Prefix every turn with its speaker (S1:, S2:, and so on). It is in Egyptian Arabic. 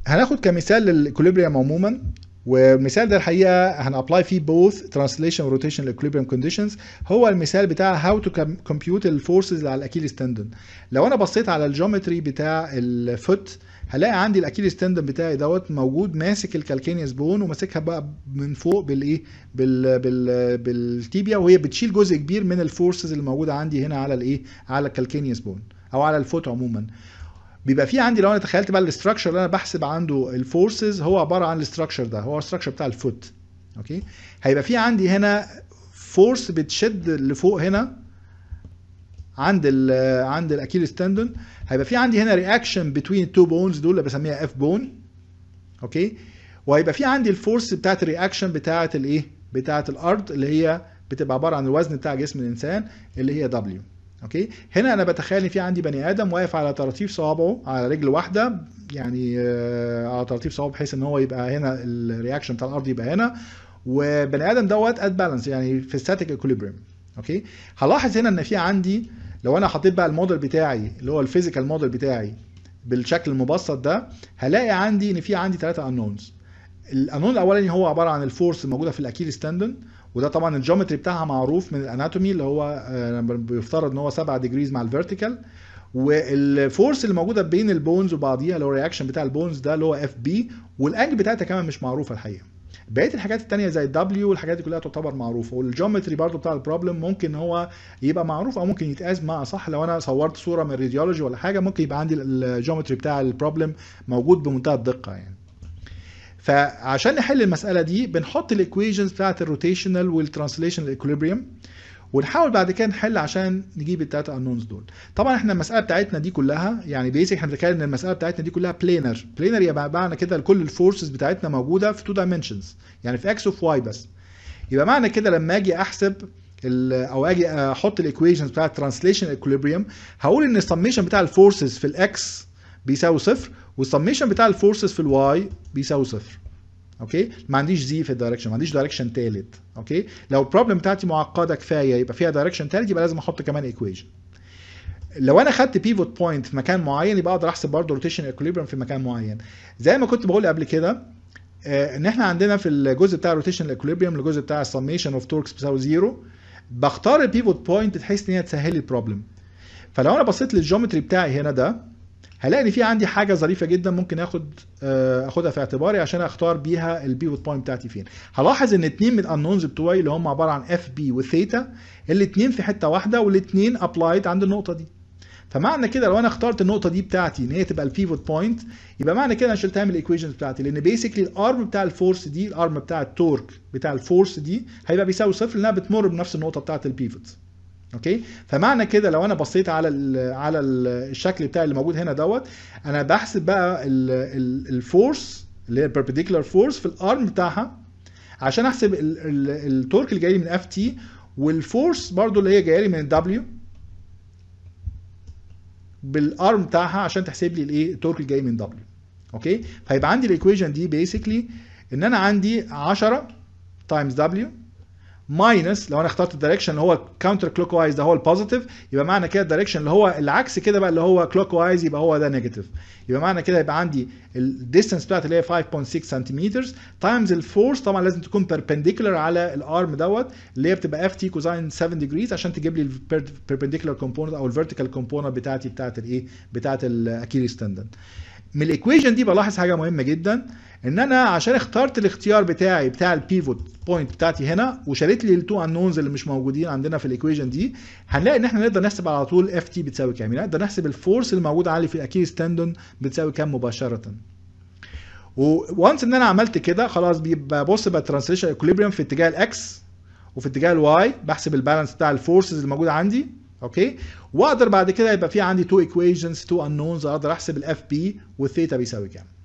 S1: هناخد كمثال للاكوليبريم عموما والمثال ده الحقيقه هنابلاي فيه both translation rotation equilibrium conditions هو المثال بتاع how to com- compute الفورسز اللي على الاكيليس تندون لو انا بصيت على الجيومتري بتاع الفوت هلاقي عندي الاكيليس تندون بتاعي دوت موجود ماسك الكالكينيوس بون وماسكها بقى من فوق بالايه بال بال بالتيبيا وهي بتشيل جزء كبير من الفورسز اللي موجوده عندي هنا على الايه على الكالكينيوس بون او على الفوت عموما بيبقى في عندي لو انا تخيلت بقى الاستراكشر اللي انا بحسب عنده الفورسز هو عباره عن الاستراكشر ده هو الاستراكشر بتاع الفوت اوكي هيبقى في عندي هنا فورس بتشد لفوق هنا عند ال عند الاكيليس تندون هيبقى في عندي هنا رياكشن بتوين التو بونز دول اللي بسميها اف بون اوكي وهيبقى في عندي الفورس بتاعت الرياكشن بتاعت الايه بتاعت الارض اللي هي بتبقى عباره عن الوزن بتاع جسم الانسان اللي هي دبليو اوكي هنا انا بتخيل ان في عندي بني ادم واقف على طراطيف صوابعه على رجل واحده يعني آه، على طراطيف صوابعه بحيث ان هو يبقى هنا الرياكشن بتاع الارض يبقى هنا وبني ادم دوت ات بالانس يعني في ستاتيك اكوليبريم اوكي هلاحظ هنا ان في عندي لو انا حطيت بقى الموديل بتاعي اللي هو الفيزيكال موديل بتاعي بالشكل المبسط ده هلاقي عندي ان في عندي ثلاثه انونز الانون الاولاني هو عباره عن الفورس الموجوده في الاكيليس تندون وده طبعا الجيومتري بتاعها معروف من الاناتومي اللي هو آه، بيفترض ان هو 7 ديجريز مع الفيرتيكال والفورس اللي موجوده بين البونز وبعضيها اللي هو الرياكشن بتاع البونز ده اللي هو اف بي والانجل بتاعتها كمان مش معروفه الحقيقه بقيه الحاجات التانية زي الدبليو والحاجات دي كلها تعتبر معروفه والجيومتري برضو بتاع البروبلم ممكن هو يبقى معروف او ممكن يتقاس مع صح لو انا صورت صوره من الراديولوجي ولا حاجه ممكن يبقى عندي الجيومتري بتاع البروبلم موجود بمنتهى الدقه يعني فعشان نحل المساله دي بنحط الايكويشنز بتاعت الروتيشنال والترانسليشنال ايكوليبريم ونحاول بعد كده نحل عشان نجيب التلاته انونز دول طبعا احنا المساله بتاعتنا دي كلها يعني بيسك احنا بنتكلم ان المساله بتاعتنا دي كلها بلينر بلينر يبقى معنى كده كل الفورسز بتاعتنا موجوده في تو دايمنشنز يعني في اكس وفي واي بس يبقى معنى كده لما اجي احسب ال- او اجي احط الايكويشنز بتاع الترانسليشن ايكوليبريم هقول ان السميشن بتاع الفورسز في الاكس بيساوي صفر والسميشن بتاع الفورسز في الواي بيساوي صفر اوكي ما عنديش زي في الدايركشن ما عنديش دايركشن ثالث اوكي لو البروبلم بتاعتي معقده كفايه يبقى فيها دايركشن ثالث يبقى لازم احط كمان ايكويشن لو انا خدت بيفوت بوينت في مكان معين يبقى اقدر احسب برضه روتيشن ايكوليبريم في مكان معين زي ما كنت بقول قبل كده آه، ان احنا عندنا في الجزء بتاع الروتيشن ايكوليبريم الجزء بتاع السميشن اوف توركس بيساوي زيرو بختار البيفوت بوينت بحيث ان هي تسهل لي البروبلم فلو انا بصيت للجيومتري بتاعي هنا ده هلاقي ان في عندي حاجه ظريفه جدا ممكن اخد آه، اخدها في اعتباري عشان اختار بيها البيفوت بوينت بتاعتي فين هلاحظ ان اتنين من الانونز بتوعي اللي هم عباره عن اف بي وثيتا الاتنين في حته واحده والاتنين ابلايد عند النقطه دي فمعنى كده لو انا اخترت النقطه دي بتاعتي ان هي تبقى البيفوت بوينت يبقى معنى كده انا شلتها من الايكويشنز بتاعتي لان بيسكلي الارم بتاع الفورس دي الارم بتاع التورك بتاع الفورس دي هيبقى بيساوي صفر لانها بتمر بنفس النقطه بتاعت البيفوت اوكي فمعنى كده لو انا بصيت على ال على ال الشكل بتاعي اللي موجود هنا دوت انا بحسب بقى الفورس اللي هي البربنديكولار فورس في الارم بتاعها عشان احسب ال- ال- التورك اللي جاي لي من اف تي والفورس برضو اللي هي جايه لي من الدبليو بالارم بتاعها عشان تحسب لي الايه التورك اللي جاي من دبليو اوكي فيبقى عندي الايكويشن دي بيسكلي ان انا عندي 10 تايمز دبليو ماينس لو انا اخترت الدايركشن اللي هو كاونتر كلوك وايز ده هو البوزيتيف يبقى معنى كده الدايركشن اللي هو العكس كده بقى اللي هو كلوك وايز يبقى هو ده نيجاتيف يبقى معنى كده يبقى عندي الديستانس بتاعتي اللي هي 5.6 سنتيمتر تايمز الفورس طبعا لازم تكون بيربنديكولار على الارم دوت اللي هي بتبقى اف تي كوزاين 7 ديجريز عشان تجيب لي البيربنديكولار كومبوننت او الفيرتيكال كومبوننت بتاعتي بتاعت الايه بتاعت الاكيليس تندن من الايكويشن دي بلاحظ حاجه مهمه جدا ان انا عشان اخترت الاختيار بتاعي بتاع البيفوت بوينت بتاعتي هنا وشالت لي التو انونز اللي مش موجودين عندنا في الايكويشن دي هنلاقي ان احنا نقدر نحسب على طول اف تي بتساوي كام يعني نقدر نحسب الفورس اللي موجود عندي في الاكيليس تندون بتساوي كام مباشره وانس ان انا عملت كده خلاص بيبقى بص بقى الترانسليشن ايكوليبريم في اتجاه الاكس وفي اتجاه الواي بحسب البالانس بتاع الفورسز اللي موجوده عندي اوكي واقدر بعد كده يبقى في عندي تو ايكويشنز تو انونز اقدر احسب الاف بي والثيتا بيساوي كام